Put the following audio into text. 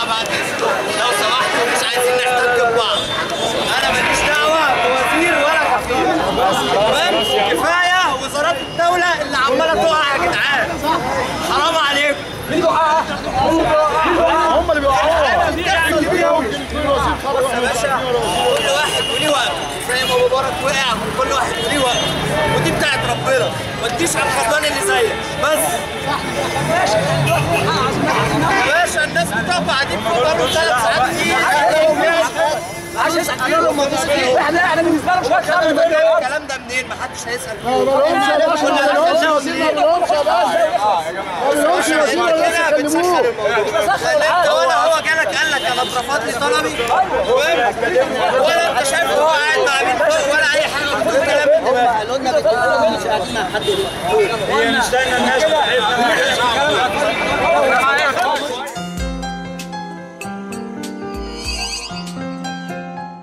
جماعه بعد اذنكم لو سمحتوا مش عايزين نحتك ببعض انا ماليش دعوه بوزير ولا كفيل تمام كفايه وزارات الدوله اللي عماله تقع يا جدعان حرام عليكم هم اللي بيوقعوها بص يا باشا كل واحد وليه وقت زي ما مبارك وقع كل واحد وليه وقت ودي بتاعت ربنا ما تجيش على الخزان اللي زيك بس يا باشا الناس بتقف قاعدين فوق بقالهم ثلاث ساعات كتير احنا احنا بالنسبه لنا شويه خبر الكلام ده منين؟ محدش هيسأل فيه. كنا دخلناه منين؟ عشان كده بتسخن الموضوع لان انت ولا هو جالك قال لك انا اترفض لي طلبي تمام؟ ولا انت شايف هو قاعد مع مين فوق ولا اي حاجه بتقول كلام من دماغك قالوا لنا بتقولوا مش قاعدين مع حد دلوقتي هي مش دايما الناس بتعرفنا